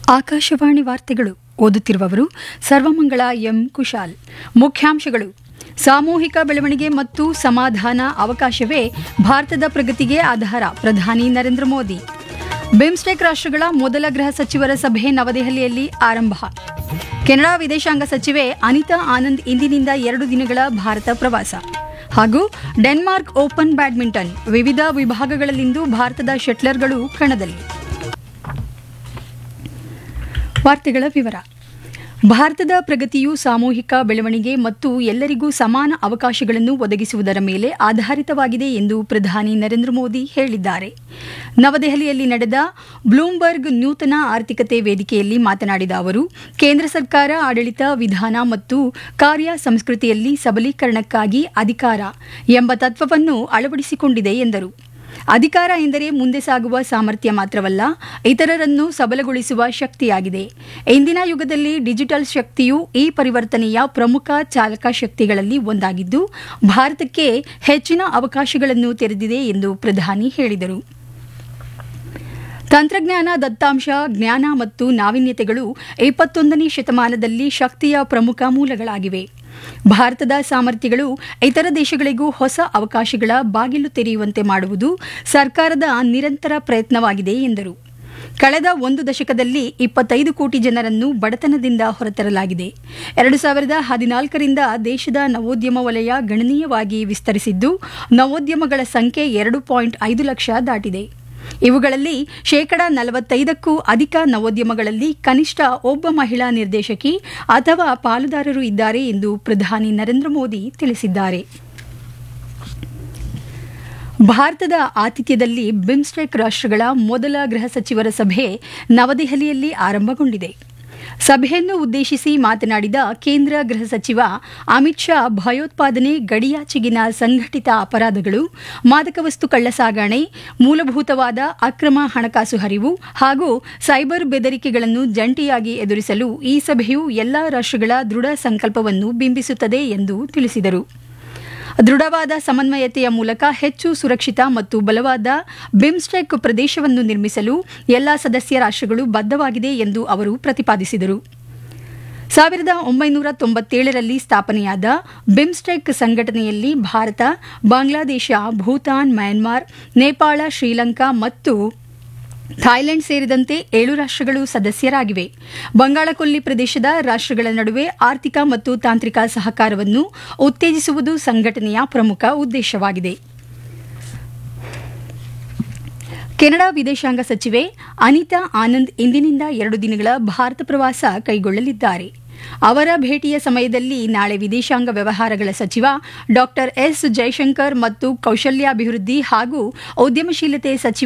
ಆಕಾಶವಾಣಿ ವಾರ್ತೆಗಳು ಓದುತ್ತಿರುವವರು ಸರ್ವಮಂಗಳ ಎಂ ಕುಶಾಲ್ ಮುಖ್ಯಾಂಶಗಳು ಸಾಮೂಹಿಕ ಬೆಳವಣಿಗೆ ಮತ್ತು ಸಮಾಧಾನ ಅವಕಾಶವೇ ಭಾರತದ ಪ್ರಗತಿಗೆ ಆಧಾರ ಪ್ರಧಾನಿ ನರೇಂದ್ರ ಮೋದಿ ಬಿಮ್ಸ್ಟೆಕ್ ರಾಷ್ಟ್ರಗಳ ಮೊದಲ ಗೃಹ ಸಚಿವರ ಸಭೆ ನವದೆಹಲಿಯಲ್ಲಿ ಆರಂಭ ಕೆನಡಾ ವಿದೇಶಾಂಗ ಸಚಿವೆ ಅನಿತಾ ಆನಂದ್ ಇಂದಿನಿಂದ ಎರಡು ದಿನಗಳ ಭಾರತ ಪ್ರವಾಸ ಹಾಗೂ ಡೆನ್ಮಾರ್ಕ್ ಓಪನ್ ಬ್ಯಾಡ್ಮಿಂಟನ್ ವಿವಿಧ ವಿಭಾಗಗಳಲ್ಲಿಂದು ಭಾರತದ ಶಟ್ಲರ್ಗಳು ಕಣದಲ್ಲಿ ವಾರ್ತೆಗಳ ವಿವರ ಭಾರತದ ಪ್ರಗತಿಯು ಸಾಮೂಹಿಕ ಬೆಳವಣಿಗೆ ಮತ್ತು ಎಲ್ಲರಿಗೂ ಸಮಾನ ಅವಕಾಶಗಳನ್ನು ಒದಗಿಸುವುದರ ಮೇಲೆ ಆಧಾರಿತವಾಗಿದೆ ಎಂದು ಪ್ರಧಾನಿ ನರೇಂದ್ರ ಮೋದಿ ಹೇಳಿದ್ದಾರೆ ನವದೆಹಲಿಯಲ್ಲಿ ನಡೆದ ಬ್ಲೂಮ್ಬರ್ಗ್ ನೂತನ ಆರ್ಥಿಕತೆ ವೇದಿಕೆಯಲ್ಲಿ ಮಾತನಾಡಿದ ಅವರು ಕೇಂದ್ರ ಸರ್ಕಾರ ಆಡಳಿತ ವಿಧಾನ ಮತ್ತು ಕಾರ್ಯ ಸಂಸ್ಕೃತಿಯಲ್ಲಿ ಸಬಲೀಕರಣಕ್ಕಾಗಿ ಅಧಿಕಾರ ಎಂಬ ತತ್ವವನ್ನು ಅಳವಡಿಸಿಕೊಂಡಿದೆ ಎಂದರು ಅಧಿಕಾರ ಎಂದರೆ ಮುಂದೆ ಸಾಗುವ ಸಾಮರ್ಥ್ಯ ಮಾತ್ರವಲ್ಲ ಇತರರನ್ನು ಸಬಲಗೊಳಿಸುವ ಶಕ್ತಿಯಾಗಿದೆ ಇಂದಿನ ಯುಗದಲ್ಲಿ ಡಿಜಿಟಲ್ ಶಕ್ತಿಯು ಈ ಪರಿವರ್ತನೆಯ ಪ್ರಮುಖ ಚಾಲಕ ಶಕ್ತಿಗಳಲ್ಲಿ ಒಂದಾಗಿದ್ದು ಭಾರತಕ್ಕೆ ಹೆಚ್ಚಿನ ಅವಕಾಶಗಳನ್ನು ತೆರೆದಿದೆ ಎಂದು ಪ್ರಧಾನಿ ಹೇಳಿದರು ತಂತ್ರಜ್ಞಾನ ದತ್ತಾಂಶ ಜ್ಞಾನ ಮತ್ತು ನಾವೀನ್ಯತೆಗಳು ಇಪ್ಪತ್ತೊಂದನೇ ಶತಮಾನದಲ್ಲಿ ಶಕ್ತಿಯ ಪ್ರಮುಖ ಮೂಲಗಳಾಗಿವೆ ಭಾರತದ ಸಾಮರ್ಥ್ಯಗಳು ಇತರ ದೇಶಗಳಿಗೂ ಹೊಸ ಅವಕಾಶಗಳ ಬಾಗಿಲು ತೆರೆಯುವಂತೆ ಮಾಡುವುದು ಸರ್ಕಾರದ ನಿರಂತರ ಪ್ರಯತ್ನವಾಗಿದೆ ಎಂದರು ಕಳೆದ ಒಂದು ದಶಕದಲ್ಲಿ ಇಪ್ಪತ್ತೈದು ಕೋಟಿ ಜನರನ್ನು ಬಡತನದಿಂದ ಹೊರತರಲಾಗಿದೆ ಎರಡು ಸಾವಿರದ ಹದಿನಾಲ್ಕರಿಂದ ದೇಶದ ನವೋದ್ಯಮ ವಲಯ ಗಣನೀಯವಾಗಿ ವಿಸ್ತರಿಸಿದ್ದು ನವೋದ್ಯಮಗಳ ಸಂಖ್ಯೆ ಎರಡು ಪಾಯಿಂಟ್ ಐದು ಲಕ್ಷ ದಾಟಿದೆ ಇವುಗಳಲ್ಲಿ ಶೇಕಡಾ ನಲವತ್ತೈದಕ್ಕೂ ಅಧಿಕ ನವೋದ್ಯಮಗಳಲ್ಲಿ ಕನಿಷ್ಠ ಒಬ್ಬ ಮಹಿಳಾ ನಿರ್ದೇಶಕಿ ಅಥವಾ ಪಾಲುದಾರರು ಇದ್ದಾರೆ ಎಂದು ಪ್ರಧಾನಿ ನರೇಂದ್ರ ಮೋದಿ ತಿಳಿಸಿದ್ದಾರೆ ಭಾರತದ ಆತಿಥ್ಯದಲ್ಲಿ ಬಿಮ್ಸ್ಟೆಕ್ ರಾಷ್ಟ್ರಗಳ ಮೊದಲ ಗೃಹ ಸಚಿವರ ಸಭೆ ನವದೆಹಲಿಯಲ್ಲಿ ಆರಂಭಗೊಂಡಿದೆ ಸಭೆಯನ್ನು ಉದ್ದೇಶಿಸಿ ಮಾತನಾಡಿದ ಕೇಂದ್ರ ಗೃಹ ಸಚಿವ ಅಮಿತ್ ಶಾ ಭಯೋತ್ಪಾದನೆ ಗಡಿಯಾಚೆಗಿನ ಸಂಘಟಿತ ಅಪರಾಧಗಳು ಮಾದಕ ವಸ್ತು ಕಳ್ಳಸಾಗಣೆ ಮೂಲಭೂತವಾದ ಅಕ್ರಮ ಹಣಕಾಸು ಹರಿವು ಹಾಗೂ ಸೈಬರ್ ಬೆದರಿಕೆಗಳನ್ನು ಜಂಟಿಯಾಗಿ ಎದುರಿಸಲು ಈ ಸಭೆಯು ಎಲ್ಲಾ ರಾಷ್ಟ್ರಗಳ ದೃಢ ಸಂಕಲ್ಪವನ್ನು ಬಿಂಬಿಸುತ್ತದೆ ಎಂದು ತಿಳಿಸಿದರು ದೃಢವಾದ ಸಮನ್ವಯತೆಯ ಮೂಲಕ ಹೆಚ್ಚು ಸುರಕ್ಷಿತ ಮತ್ತು ಬಲವಾದ ಬಿಮ್ಸ್ಟೆಕ್ ಪ್ರದೇಶವನ್ನು ನಿರ್ಮಿಸಲು ಎಲ್ಲಾ ಸದಸ್ಯ ರಾಷ್ಟ್ರಗಳು ಬದ್ಧವಾಗಿದೆ ಎಂದು ಅವರು ಪ್ರತಿಪಾದಿಸಿದರು ಸಾವಿರದ ಒಂಬೈನೂರ ತೊಂಬತ್ತೇಳರಲ್ಲಿ ಸ್ಥಾಪನೆಯಾದ ಬಿಮ್ಸ್ಟೆಕ್ ಸಂಘಟನೆಯಲ್ಲಿ ಭಾರತ ಬಾಂಗ್ಲಾದೇಶ ಭೂತಾನ್ ಮ್ಯಾನ್ಮಾರ್ ನೇಪಾಳ ಶ್ರೀಲಂಕಾ ಮತ್ತು ಥಾಯ್ಲೆಂಡ್ ಸೇರಿದಂತೆ ಏಳು ರಾಷ್ಟ್ರಗಳು ಸದಸ್ಯರಾಗಿವೆ ಬಂಗಾಳಕೊಲ್ಲಿ ಪ್ರದೇಶದ ರಾಷ್ಟ್ರಗಳ ನಡುವೆ ಆರ್ಥಿಕ ಮತ್ತು ತಾಂತ್ರಿಕ ಸಹಕಾರವನ್ನು ಉತ್ತೇಜಿಸುವುದು ಸಂಘಟನೆಯ ಪ್ರಮುಖ ಉದ್ದೇಶವಾಗಿದೆ ಕೆನಡಾ ವಿದೇಶಾಂಗ ಸಚಿವೆ ಅನಿತಾ ಆನಂದ್ ಇಂದಿನಿಂದ ಎರಡು ದಿನಗಳ ಭಾರತ ಪ್ರವಾಸ ಕೈಗೊಳ್ಳಲಿದ್ದಾರೆ ಅವರ ಭೇಟಿಯ ಸಮಯದಲ್ಲಿ ನಾಳೆ ವಿದೇಶಾಂಗ ವ್ಯವಹಾರಗಳ ಸಚಿವ ಡಾ ಎಸ್ ಜೈಶಂಕರ್ ಮತ್ತು ಕೌಶಲ್ಯಾಭಿವೃದ್ಧಿ ಹಾಗೂ ಉದ್ಯಮಶೀಲತೆ ಸಚಿವ